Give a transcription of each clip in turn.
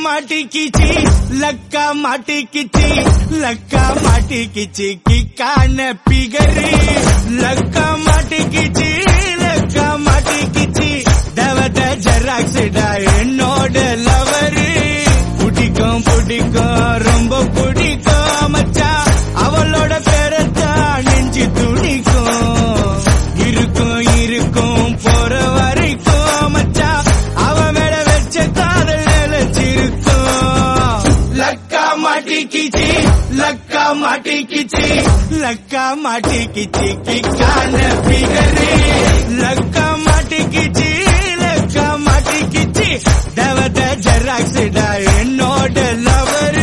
மாட்டிக்கிச்சி லக்கா மாட்டிக்கிச்சி லக்கா மாட்டிக்கிச்சி கிக்கான figure லக்கா மாட்டிக்கிச்சி லக்கா மாட்டிக்கிச்சி தவத ஜெராக்ஸ்டா என்னோட lover பிடிக்கும் பிடிக்கும் ரொம்ப பிடிக்கும் மச்சான் அவளோட பேரத்தான் நெஞ்சு துணிக்கும் இருக்கும் இருக்கும் போற வரைக்கும் மச்சான் அவ மேல வச்ச காதல் நிலைச்சிருக்கும் லக்கா மாட்டிக்கிச்சி லக்கா மாட்டிக்கிச்சி லக்கா மாட்டிக்கிச்சி கிக்கான பிகரு லக்கா மாட்டிக்கிச்சி லக்கா மாட்டிக்கிச்சி தவத ஜெராக்ஸ்டா என்னோட லவரு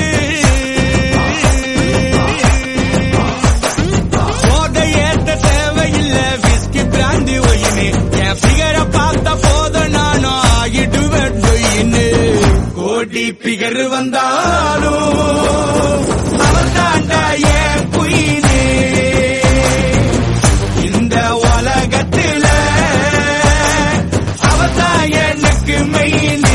போதை ஏத்த தேவையில்ல விஸ்கி பிராந்தி ஒயினு என் பிகர பார்த்த போதும் நானும் ஆகிடுவேன் ஒயினு கோடி பிகர் வந்தாலும் அவன் தாண்டா என் குயினு இந்த உலகத்துல அவதான் எனக்கு மெயினு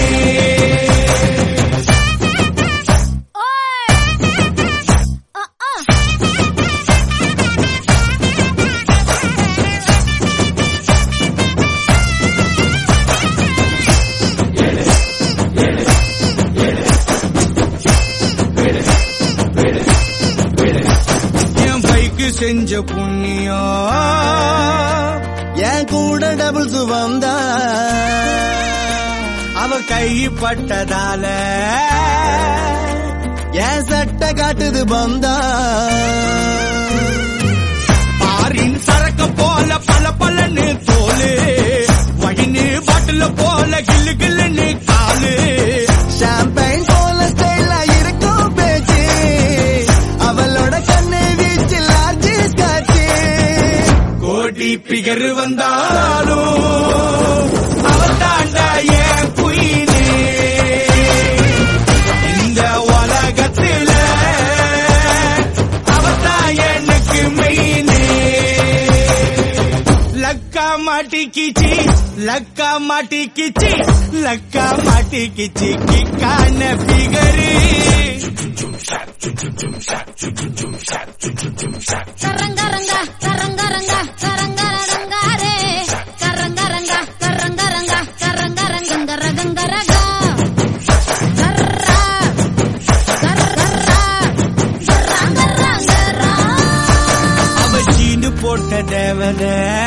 என் பைக்கு செஞ்ச புண்ணியம் என் கூட டபுள் சுவந்தா அவ கை பட்டதால என் சட்டை காட்டுது பந்தா பாரின் சரக்க போல பல பலன்னு தோலு வயின்னு பாட்டில போல கில்லு கில்லுன்னு காலு ஷாம்பைன் போல ஸ்டைலா இருக்கும் பேச்சு அவளோட கண்ணு வீச்சு லார்ஜி ஸ்காட்சி கோடி பிகர் வந்தாலும் அவ தாண்டா என் குயினே இந்த உலகத்துல அவதான் எனக்கு மெயினே லக்கா மாட்டிக்கிச்சி லக்கா மாட்டிக்கிச்சி லக்கா மாட்டிக்கிச்சி கிக்கான பிகரு கரங்கரங்க கரங்கரங்க கரங்கரங்காரே கரங்கரங்க கரங்கரங்க கரங்கரங்க ரகங்கரக கர்ரா கர்ரா கரங்கரங்கரா அவ சீனு போட்ட தேவத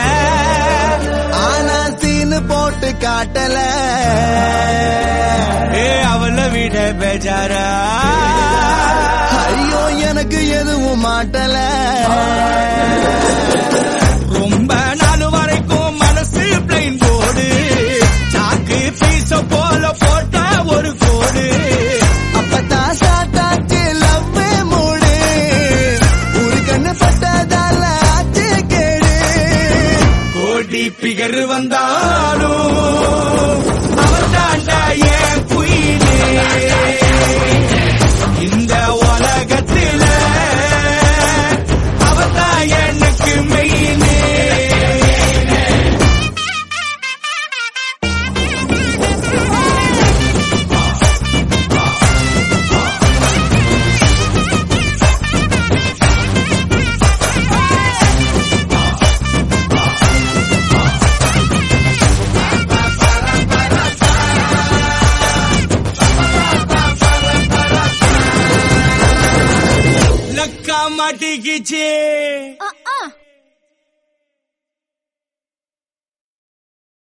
ஆனா சீனு போட்டு காட்டல ஏ அவளை விட பேஜாரா ஐயோ எனக்கு எதுவும் மாட்டல ரொம்ப நாள் வரைக்கும் மனசு பிளைன் போடு சாக்கு பீச போல போட்ட ஒரு கோடு அப்பதான் ஸ்டார்ட் ஆச்சு லவ் மூடு ஒரு கண்ணு பட்டதால ஆச்சு கேடு கோடி பிகர் வந்தாலும் அவன் தாண்டா என் குயினே இந்த உலகத்துல அவதான் எனக்கு மெயினே லக்கா மாட்டிக்கிச்சு அ,